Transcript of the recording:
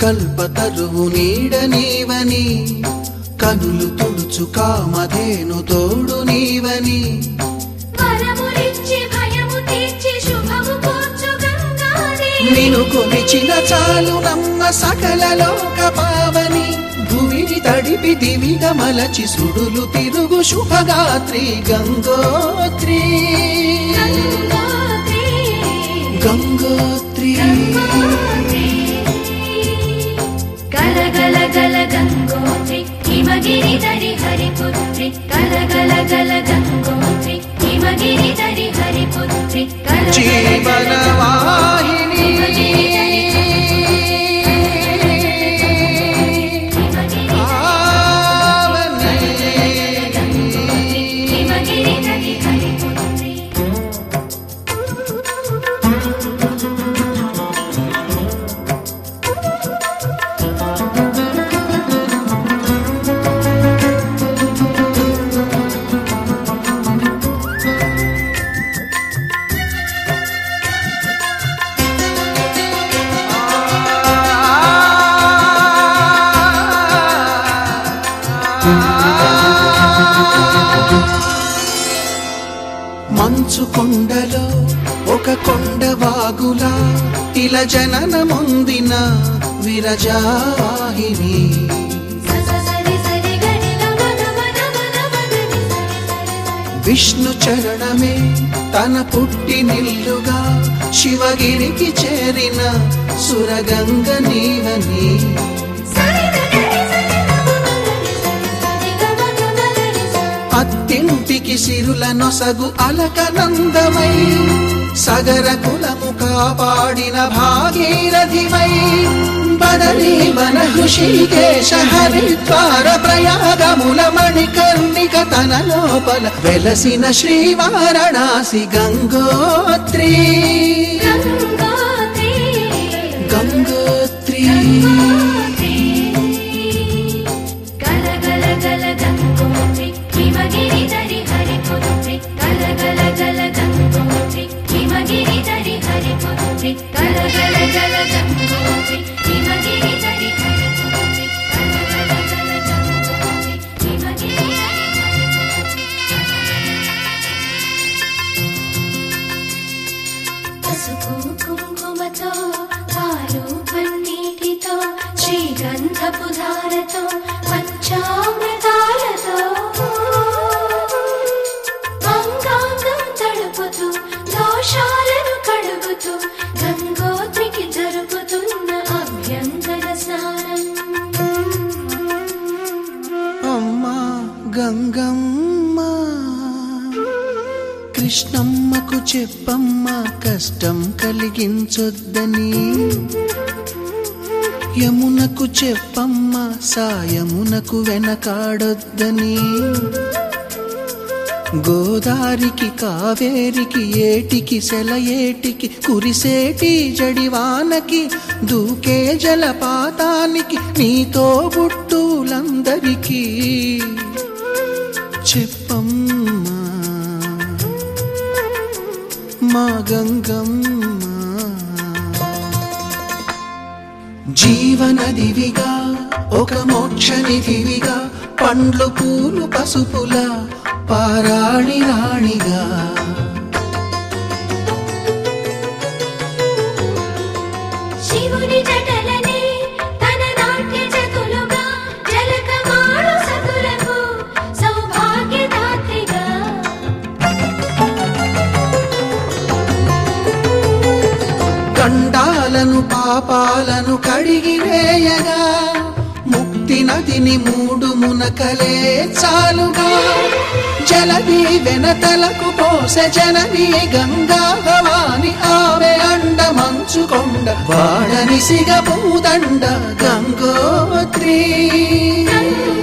కల్పతరువు నీడ నీవని కనులు తుడుచు కామధేను తోడు నీవని వరములిచ్చి భయము తీర్చి శుభము కూర్చు గంగాదేవి నిను కొలిచిన చాలు నమ్మ సకల లోక పావని భూమిని తడిపి దివిగా మలచి సుడులు తిరుగు శుభగాత్రి గంగోత్రి గంగోత్రి గంగోత్రి గల గల గల గంగోత్రి హిమగిరి దరి హరిపుత్రి గల గల గల గంగోత్రి హిమగిరి దరి హరిపుత్రి గల గల జీవన వాహిని హిమగిరి దరి హిమగిరి పావని. హిమగిరి దరి హరిపుత్రి మంచు కొండలో ఒక కొండ వాగులా ఇలా జననమొందిన విరజావాహిని సరి సరి గడి గమ గమ గమ గమ గడి సరి సరి సరి విష్ణు చరణమే తన పుట్టి నిల్లుగా శివగిరికి చేరిన సురగంగ నీవని సరి గడి సరి గమ గడి సరి సరి గమ గమ గడి సరి అత్తింటికి సిరుల నొసగు అలకనందమై సగర కులము కాపాడిన భాగీరథివై బదరీ వన హృషికేశ హరిద్వార ప్రయాగముల మణికర్ణిక తన లోపల వెలసిన శ్రీవారణాసి గంగోత్రి గంగోత్రి గంగోత్రి గల గల గల గంగోత్రి హిమగిరి దరి హరిపుత్రి గల గల గల గంగోత్రి హిమగిరి దరి హరిపుత్రి గల గల గల గంగోత్రి హిమగిరి దరి హరిపుత్రి గల గల గల గంగోత్రి హిమగిరి దరి పసుపు కుంకుమతో పాలు పన్నీటితో శ్రీగంధపు ధారతో పంచామృతాలతో అంగాంగం తడుపుతూ దోషాలను కడుగుతూ గంగోత్రికి జరుపుతున్న అభ్యంతర స్నానం అమ్మా గంగమ్మ కృష్ణమ్మకు చెప్పమ్మ కష్టం కలిగించొద్దని యమునకు చెప్పమ్మ సాయమునకు వెనకాడొద్దని గోదారికి కావేరికి ఏటికి సెలయేటికి కురిసేటి జడివానకి దూకే జలపాతానికి నీతో బుట్టులందరికీ చెప్పమ్మా మా గంగమ్మ జీవనదివిగా ఒక మోక్షనిధివిగా పండ్లు పూలు పసుపుల పారాణి రాణిగా శివుని జటలనే తన నాట్య చతులుగా జలకమాడు సతులకు సౌభాగ్యదాత్రిగా గండాలను పాపాలను కడిగివేయగా ముక్తి నదిని మూడు మునకలే చాలుగా జలది వెనతలకు పోసె జనని గంగా భవాని ఆమె అండ మంచుకొండ వాడని సిగ పూదండ గంగోత్రి గంగోత్రి